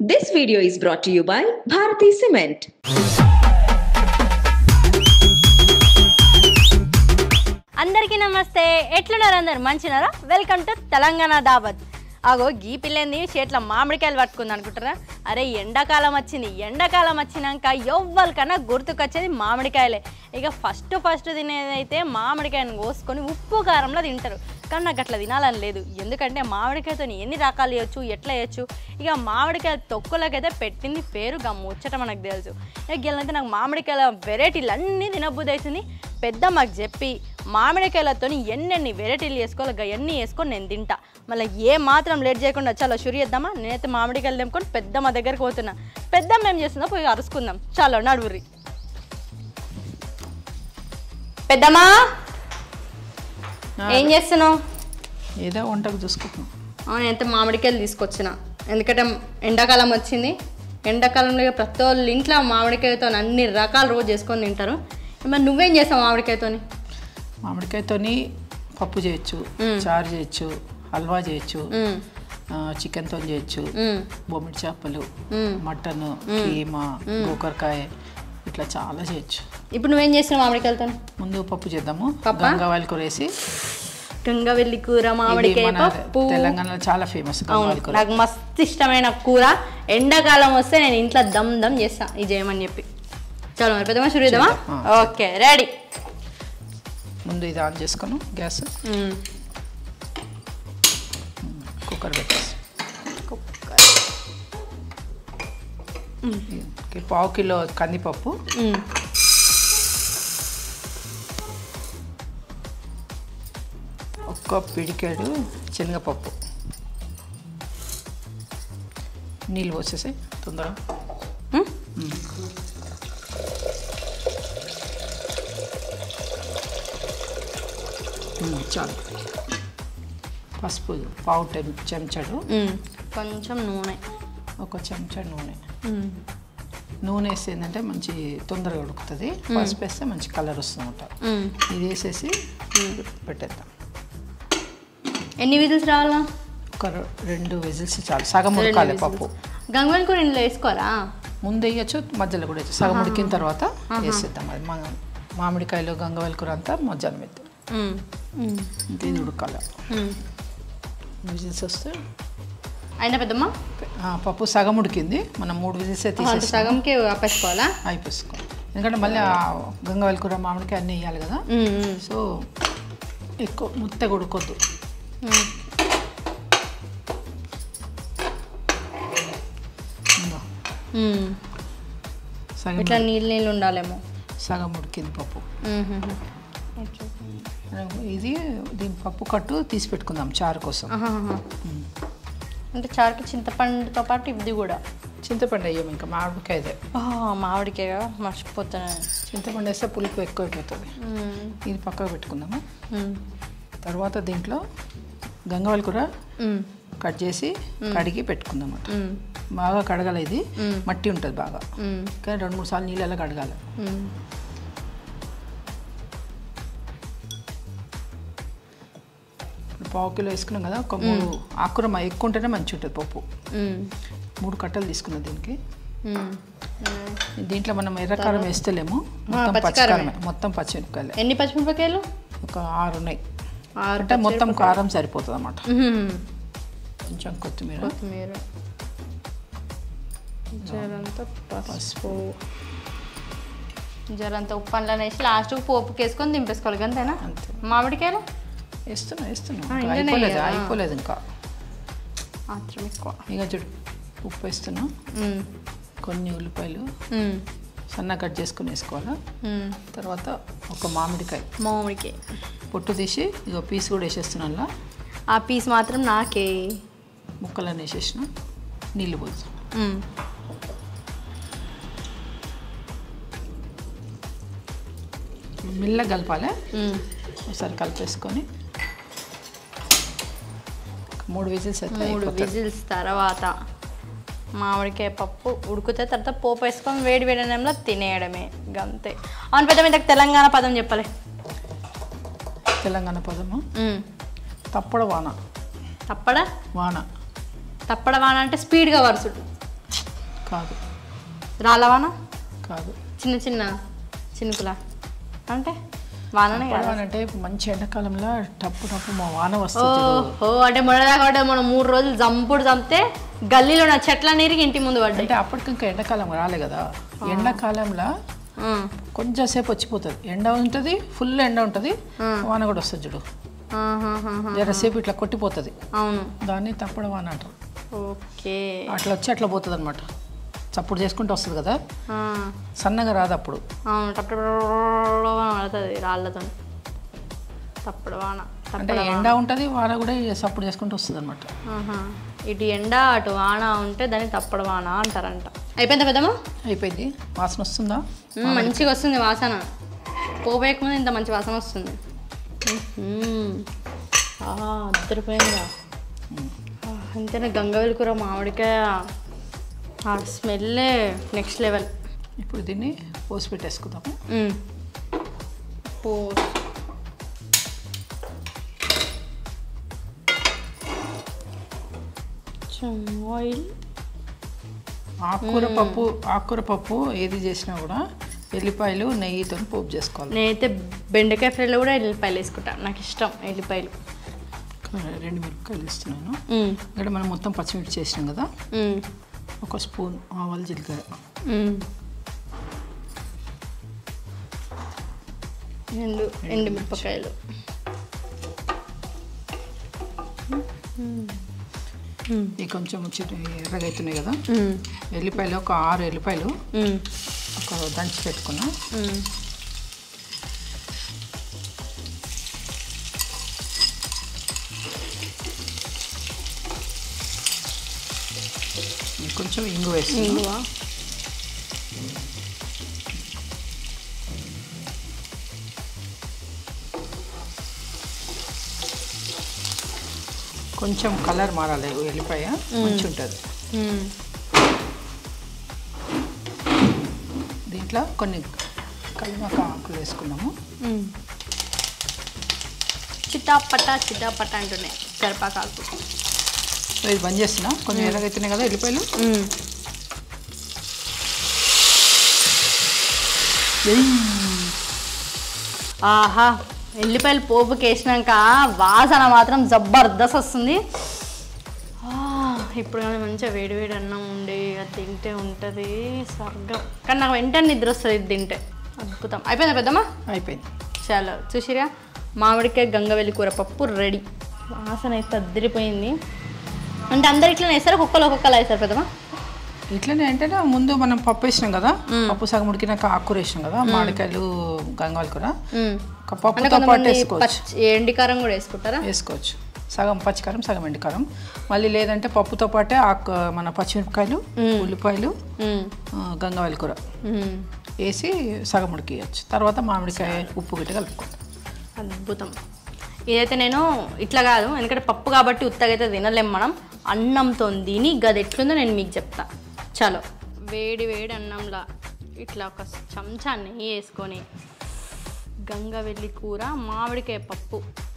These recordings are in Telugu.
This video is brought to you by Bharati Cement. అందరికీ నమస్తే ఎట్లున్నారు అందరు మంచినారా వెల్కమ్ టు తెలంగాణ దావత్ అగో గీ పిల్లంది చేతిలో మామిడికాయలు పట్టుకుంది అనుకుంటారా అరే ఎండాకాలం వచ్చింది ఎండాకాలం వచ్చినాక ఎవ్వరికన్నా గుర్తుకొచ్చేది మామిడికాయలే ఇక ఫస్ట్ ఫస్ట్ తినేదైతే మామిడికాయను కోసుకొని ఉప్పు కారంలో తింటారు కానీ నాకు అట్లా తినాలని లేదు ఎందుకంటే మామిడికాయతో ఎన్ని రకాలు వేయచ్చు ఎట్లా వేయచ్చు ఇక మామిడికాయ తొక్కులకైతే పెట్టింది పేరు గా ముచ్చట మనకు తెలుసు ఇక గెలంటే నాకు మామిడికాయల వెరైటీలు అన్నీ తినబుద్ధి అవుతుంది పెద్ద మాకు చెప్పి మామిడికాయలతో ఎన్నెన్ని వెరైటీలు వేసుకోవాలి ఇక ఎన్ని వేసుకొని నేను తింటా మళ్ళీ ఏ మాత్రం లేట్ చేయకుండా చాలా షురు చేద్దామా నేనైతే మామిడికాయలు తెంపుకొని పెద్ద మా దగ్గరికి పోతున్నా పెద్ద మేము చేస్తుందా పోయి అరుసుకుందాం చాలా నడువురి పెద్దమ్మా ఏం చేస్తున్నావు ఏదో వంటకు చూసుకుంటున్నాం నేనైతే మామిడికాయలు తీసుకొచ్చిన ఎందుకంటే ఎండాకాలం వచ్చింది ఎండాకాలంలో ఇక ప్రతి వాళ్ళ ఇంట్లో మామిడికాయతో అన్ని రకాల రోజు చేసుకొని తింటారు మరి నువ్వేం చేస్తావు మామిడికాయతోని మామిడికాయతోని పప్పు చేయొచ్చు చారు చేయొచ్చు హల్వా చేయొచ్చు మ్మ్. చికెన్తో చేయొచ్చు మ్మ్. బొమ్మిడి చేపలు మ్మ్. మటన్ కీమా గోకరకాయ ఇట్లా చాలా చేయొచ్చు ఇప్పుడు నువ్వేం చేస్తున్నావు మామిడికాయలతో ముందు పప్పు చేద్దాము పప్పా? గంగవాయిల కూర వేసి గంగవెల్లి కూర ఇది మామిడికాయ మన పప్పు తెలంగాణలో చాలా ఫేమస్ అవును గంగవాయిల కూర నాకు మస్తు ఇష్టమైన కూర ఎండాకాలం వస్తే నేను ఇంట్లో దమ్ దమ్ చేస్తా ఇది చేయమని చెప్పి చలో మరి పెద్దమ్మ షురు చేద్దామా చేద్దాం. ఓకే రెడీ ముందు ఇది ఆన్ చేసుకొని గ్యాస్ కుక్కర్ పెట్టేసి ఇది పావు కిలో కందిపప్పు ఒక్క పిడికాడు శనగపప్పు నీళ్ళు పోసేసాయి తొందరగా మ్మ్, చాలు పసుపు పావు టెం- చెంచాడు కొంచెం నూనె ఒక చెంచా నూనె నూనె వేస్తే ఏంటంటే మంచి తొందరగా ఉడుకుతుంది పసుపు వేస్తే మంచి కలర్ వస్తుందన్నమాట ఇది వేసేసి పెట్టేద్దాం ఎన్ని విజిల్స్ రావాలా ఒక రె- రెండు విజిల్స్ చాలు సగం ఉడకాలి పప్పు గంగవెల్లి కూర ఇంట్లో వేసుకోరా ముందు వేయచ్చు మధ్యలో కూడా వేయచ్చు సగం ఉడికిన తర్వాత వేసేద్దాం అది మా మామిడికాయలు గంగవాయల కూర అంతా మధ్యాహ్నం వేద్దాం ఇంకా ఇది ఉడకాలి విజిల్స్ వస్తే అయినా పెద్దమ్మ ఆ, పప్పు సగం ఉడికింది మనం మూడు విజిల్స్ అంత తీసేసి సగంకి ఆపేసుకోవాలా అయిపోసుకో ఎందుకంటే మళ్ళీ ఆ గంగవాయల కూర మామిడికాయ అన్నీ వేయాలి కదా సో ఎక్కువ ముత్తగా ఉడకొద్దు ఇంగో, సగం ఇట్లా నీళ్ళు నీళ్ళు ఉండాలేమో సగం ఉడికింది పప్పు ఇది దీని పప్పు కట్టు తీసి పెట్టుకుందాం చారు కోసం ఆహాహా. అంటే చారుకి చింతపండుతో పాటు ఇది కూడా చింతపండు వేయం ఇంకా మామిడికాయదే ఆ, మామిడికాయ మర్చిపోతున్నాను చింతపండు వేస్తే పులుపు ఎక్కువ అయిపోతుంది ఇది పక్కకు పెట్టుకుందాము తర్వాత దీంట్లో గంగవాయల కూర కట్ చేసి కడిగి పెట్టుకుందాం అన్నమాట బాగా కడగాలి ఇది మట్టి ఉంటుంది బాగా కానీ రెండు మూడు సార్లు నీళ్ళలో కడగాలి ఇప్పుడు పావు కిలో వేసుకున్నాం కదా ఒక మూడు ఆకుర మ- ఎక్కువ ఉంటేనే మంచి ఉంటుంది పప్పు మూడు కట్టలు తీసుకున్నాం దీనికి దీంట్లో మనం ఎర్రకారం వేస్తలేము మొత్తం పచ్చికారమే. పచ్చికారమే మొత్తం పచ్చిమిరపకాయలే ఎన్ని పచ్చిమిరపకాయలు ఒక ఆరు ఉన్నాయి ఆరు అంటే మొత్తం కారం సరిపోతుంది అన్నమాట మ్మ్. కొంచెం కొత్తిమీర కొత్తిమీర జరంతా పసుపు జరంతా ఉప్పు అందులో వేసి లాస్ట్ పోపుకి వేసుకొని దింపేసుకోవాలి అంతేనా అంతే మామిడికాయలు వేస్తున్నా వేస్తున్నా ఆ, ఇంకా ఇందులోనే అయిపోలేదు వేయాలా? అయిపోలేదు ఇంకా మాత్రం ఎక్కువ ఇక చూడు ఉప్పు వేస్తున్నా మ్మ్. కొన్ని ఉల్లిపాయలు మ్మ్. సన్న కట్ చేసుకుని వేసుకోవాలా మ్మ్. తర్వాత ఒక మామిడికాయ మామిడికాయ పొట్టు తీసి ఇక పీస్ కూడా వేసేస్తున్నాను అలా ఆ పీస్ మాత్రం నాకే ముక్కలన్నీ వేసేసిన నీళ్ళు పోతాం మ్మ్. మెల్లగా కలపాలి మ్మ్. ఒకసారి కలిపేసుకొని మూడు విజిల్స్ అయితే మూడు అయిపోతుంది. విజిల్స్ తర్వాత మామిడికాయ పప్పు ఉడికితే తర్వాత పోపు వేసుకొని వేడి వేడి అన్నంలో తినేయడమే గంతే అవును పెద్ద మీద తెలంగాణ పదం చెప్పలే తెలంగాణ పదము మ్మ్. తప్పడ వాన తప్పడా వాన తప్పడ వాన అంటే స్పీడ్గా వరుసుడు కాదు రాళ్ళవాన కాదు చిన్న చిన్న చినుకులా అంటే వాననే కదా పడవని అంటే మంచి ఎండాకాలంలో టప్పు టప్పు మా వాన వస్తుంది చూడు. ఓహో అంటే మొన్నదాకా అంటే మనం మూడు రోజులు జంపుడు చంపితే గల్లీలో నా చెట్ల నీరికి ఇంటి ముందు పడ్డాయి అంటే అప్పటికి ఇంకా ఎండాకాలం రాలే కదా ఎండాకాలంలో ఆ, కొంచెం సేపు వచ్చిపోతుంది ఎండ ఉంటుంది ఫుల్ ఎండ ఉంటుంది వాన కూడా వస్తుంది చూడు ఆహాహాహా. జరసేపు ఇట్లా కొట్టిపోతుంది అవును దాన్ని తప్పడ వాన అంటారు ఓకే అట్లా వచ్చి అట్లా పోతుంది అనమాట చప్పుడు చేసుకుంటూ వస్తుంది కదా ఆ, సన్నగా రాదు అప్పుడు అవును టప్పుడు పడుతుంది రాళ్ళతో తప్పుడు వాన అంటే ఎండ ఉంటుంది వాన కూడా చప్పుడు చేసుకుంటూ వస్తుంది అనమాట ఆహా. ఇటు ఎండ అటు వాన ఉంటే దాన్ని తప్పడు వాన అంటారంట అయిపోయిందా పెద్దమ్మా అయిపోయింది వాసన వస్తుందా మ్మ్, మంచిగా వస్తుంది వాసన పోవేయకముందు ఇంత మంచి వాసన వస్తుంది మ్మ్. ఆ, అద్దరిపోయిందా ఆ, అంతేనా గంగవెల్లి కూర మామిడికాయ ఆ స్మెల్లే నెక్స్ట్ లెవెల్ ఇప్పుడు దీన్ని పోసి పెట్టేసుకుందాము పో ఆయిల్ ఆకుకూర పప్పు ఆకుకూర పప్పు ఏది చేసినా కూడా ఎల్లిపాయలు నెయ్యితో పోపు చేసుకోవాలి నేనైతే బెండకాయ ఫ్రైలో కూడా ఎల్లిపాయలు వేసుకుంటాను నాకు ఇష్టం ఎల్లిపాయలు రెండు మిరపకాయలు ఇస్తున్నాను మ్మ్. ఇక్కడ మనం మొత్తం పచ్చిమిర్చి చేసినాం కదా మ్మ్. ఒక స్పూన్ ఆవాలు జీలకర్ర మ్మ్. ఎండు ఎండు మిరపకాయలు ఇవి కొంచెం చిన్న ఎర్రగా అవుతున్నాయి కదా మ్మ్. ఎల్లిపాయలు ఒక ఆరు ఎల్లిపాయలు మ్మ్. ఒక దంచి పెట్టుకున్నా మ్మ్. కొంచెం ఇంగు వేసి ఇంగువ కొంచెం కలర్ మారాలి ఎల్లిపాయ మంచి ఉంటుంది మ్మ్. దీంట్లో కొన్ని కలిమాక ఆకులు వేసుకున్నాము మ్మ్. చిటాపట చిటాపట అంటున్నాయి కరిపాకాకు సో ఇది బంద్ చేస్తున్నా కొంచెం ఎర్రగా అవుతున్నాయి కదా ఎల్లిపాయలు మ్మ్. ఆహా ఎల్లిపాయలు పోపుకి వేసినాక వాసన మాత్రం జబర్దస్త్ వస్తుంది ఆ, ఇప్పుడు కానీ మంచిగా వేడి వేడి అన్నం ఉండి అది తింటే ఉంటుంది స్వర్గం కానీ నాకు వెంటనే నిద్ర వస్తుంది ఇది తింటే అద్భుతం అయిపోయిందా పెద్దమ్మా అయిపోయింది చాలా చూసిరా మామిడికాయ గంగవెల్లి కూర పప్పు రెడీ వాసన అయితే అద్దరిపోయింది అంటే అందరు ఇట్లా వేస్తారు ఒక్కొక్కరు ఒక్కొక్కరు వేస్తారు పెద్దమ్మా ఇట్లనే అంటే ముందు మనం పప్పు వేసినాం కదా పప్పు సగం ఉడికినాక ఆకుకూర వేసినాం కదా మామిడికాయలు గంగావల్ కూర మ్మ్. ఒక అంటే పప్పుతో పాటు కొంతమంది వేసుకోవచ్చు పచ్చి ఎండికారం కూడా వేసుకుంటారా వేసుకోవచ్చు సగం పచ్చికారం సగం ఎండుకారం మళ్ళీ లేదంటే పప్పుతో పాటే ఆకు మన పచ్చిమిరపకాయలు ఉల్లిపాయలు మ్మ్. ఆ, గంగావల్ కూర మ్మ్. వేసి సగం ఉడికియచ్చు తర్వాత మామిడికాయ ఉప్పు గిట్ట కలుపుకోవాలి అద్భుతం ఇదైతే నేను ఇట్లా కాదు ఎందుకంటే పప్పు కాబట్టి ఉత్తగా అయితే తినలేం మనం అన్నంతో తిని గది ఎట్లుందో నేను మీకు చెప్తా చలో వేడి వేడి అన్నంలా ఇట్లా ఒక చెంచా నెయ్యి వేసుకొని గంగవెల్లి కూర మామిడికాయ పప్పు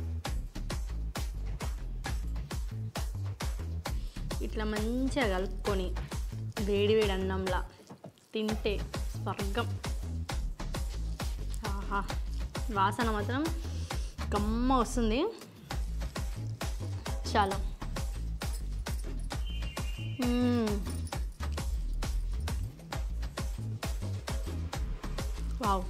ఇట్లా మంచిగా కలుపుకొని వేడి వేడి అన్నంలా తింటే స్వర్గం ఆహా వాసన మాత్రం గమ్మ వస్తుంది చాలా మ్మ్. వావ్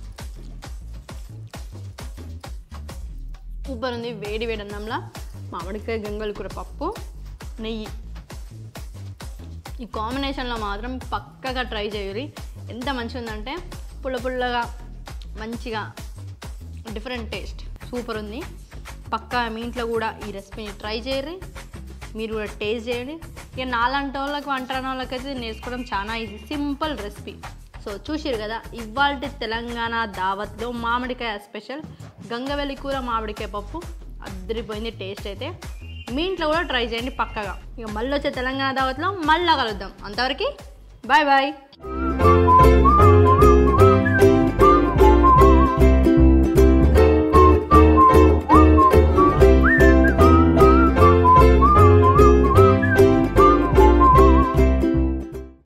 సూపర్ ఉంది వేడి వేడి అన్నంలా మామిడికాయ గంగలు కూర పప్పు నెయ్యి ఈ కాంబినేషన్లో మాత్రం పక్కగా ట్రై చేయరు ఎంత మంచిగా ఉందంటే పుల్ల పుల్లగా మంచిగా డిఫరెంట్ టేస్ట్ సూపర్ ఉంది పక్కా మీ ఇంట్లో కూడా ఈ రెసిపీని ట్రై చేయరు మీరు కూడా టేస్ట్ చేయండి ఇక నాలాంటి వాళ్ళకి వంట రాని వాళ్ళకైతే దీన్ని నేర్చుకోవడం చాలా ఈజీ సింపుల్ రెసిపీ సో చూసిరు కదా ఇవాళ తెలంగాణ దావత్లో మామిడికాయ స్పెషల్ గంగవెల్లి కూర మామిడికాయ పప్పు అద్దరిపోయింది టేస్ట్ అయితే మీ ఇంట్లో కూడా ట్రై చేయండి పక్కగా ఇక మళ్ళీ వచ్చే తెలంగాణ దావత్లో మళ్ళీ కలుద్దాం అంతవరకు బాయ్ బాయ్